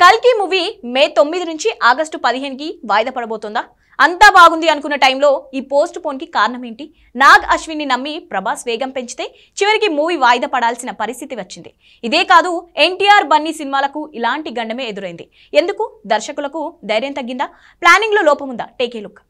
కల్కి మూవీ మే తొమ్మిది నుంచి ఆగస్టు పదిహేనుకి వాయిదా పడబోతోందా అంతా బాగుంది అనుకున్న టైంలో ఈ పోస్ట్ పోన్కి కారణం ఏంటి నాగ్ అశ్విన్ని నమ్మి ప్రభాస్ వేగం పెంచితే చివరికి మూవీ వాయిదా పడాల్సిన పరిస్థితి వచ్చింది ఇదే కాదు ఎన్టీఆర్ బన్నీ సినిమాలకు ఇలాంటి గండమే ఎదురైంది ఎందుకు దర్శకులకు ధైర్యం తగ్గిందా ప్లానింగ్లో లోపముందా టేకే లుక్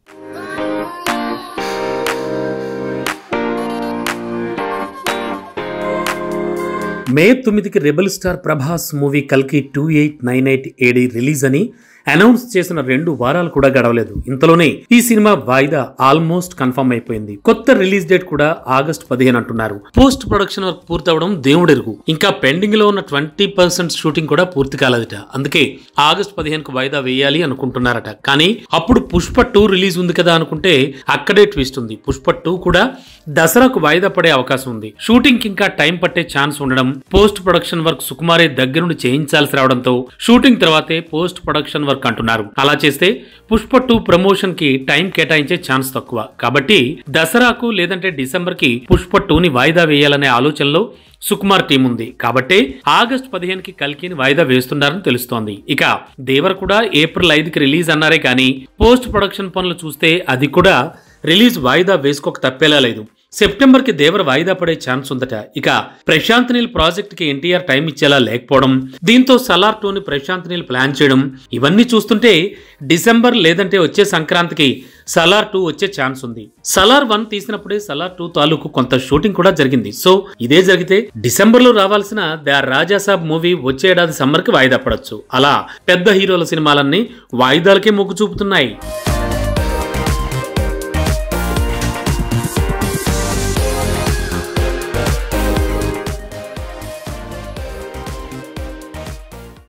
మే తొమ్మిదికి రెబల్ స్టార్ ప్రభాస్ మూవీ కల్కి two eight nine eight AD release అని అనౌన్స్ చేసిన రెండు వారాలు కూడా గడవలేదు ఇంతలోనే ఈ సినిమా వాయిదా ఆల్మోస్ట్ కన్ఫర్మ్ అయిపోయింది కొత్త రిలీజ్ డేట్ కూడా ఆగస్ట్ పదిహేను అంటున్నారు పోస్ట్ ప్రొడక్షన్ వర్క్ పూర్తవడం దేవుడెరుగు ఇంకా పెండింగ్ లో ఉన్న ట్వంటీ పర్సెంట్ షూటింగ్ కూడా పూర్తి కాలేదట అందుకే ఆగస్ట్ పదిహేనుకు వాయిదా వేయాలి అనుకుంటున్నారట కానీ అప్పుడు పుష్ప టూ రిలీజ్ ఉంది కదా అనుకుంటే అక్కడే ట్విస్ట్ ఉంది పుష్ప టూ కూడా దసరాకు వాయిదా పడే అవకాశం ఉంది షూటింగ్ ఇంకా టైం పట్టే ఛాన్స్ ఉండడం పోస్ట్ ప్రొడక్షన్ వర్క్ సుకుమారే దగ్గరుండి చేయించాల్సి రావడంతో షూటింగ్ తర్వాతే పోస్ట్ ప్రొడక్షన్ వర్క్ అంటున్నారు అలా చేస్తే పుష్ప టూ ప్రమోషన్ కి టైం కేటాయించే ఛాన్స్ తక్కువ కాబట్టి దసరాకు లేదంటే డిసెంబర్ కి పుష్ప టూని వాయిదా వేయాలనే ఆలోచనలో సుకుమార్ టీం ఉంది కాబట్టి ఆగస్ట్ పదిహేనుకి కల్కిని వాయిదా వేస్తున్నారని తెలుస్తోంది ఇక దేవర్ కూడా ఏప్రిల్ ఐదుకి రిలీజ్ అన్నారే కానీ పోస్ట్ ప్రొడక్షన్ పనులు చూస్తే అది కూడా రిలీజ్ వాయిదా వేసుకోక తప్పేలా లేదు సెప్టెంబర్ కి దేవర వాయిదా పడే ఛాన్స్ ఉందట ఇక ప్రశాంత్ నీల్ ప్రాజెక్ట్ కి ఎన్టీఆర్ టైం ఇచ్చేలా లేకపోవడం దీంతో సలార్ టూని ప్రశాంత్ నీల్ ప్లాన్ చేయడం ఇవన్నీ చూస్తుంటే డిసెంబర్ లేదంటే వచ్చే సంక్రాంతికి సలార్ టూ వచ్చే ఛాన్స్ ఉంది సలార్ వన్ తీసినప్పుడే సలార్ టూ తాలూకు కొంత షూటింగ్ కూడా జరిగింది సో ఇదే జరిగితే డిసెంబర్ లో రావాల్సిన ద రాజాసాబ్ మూవీ వచ్చే ఏడాది సమ్మర్ కి వాయిదా పడొచ్చు అలా పెద్ద హీరోల సినిమాలన్నీ వాయిదాలకే మొగ్గు చూపుతున్నాయి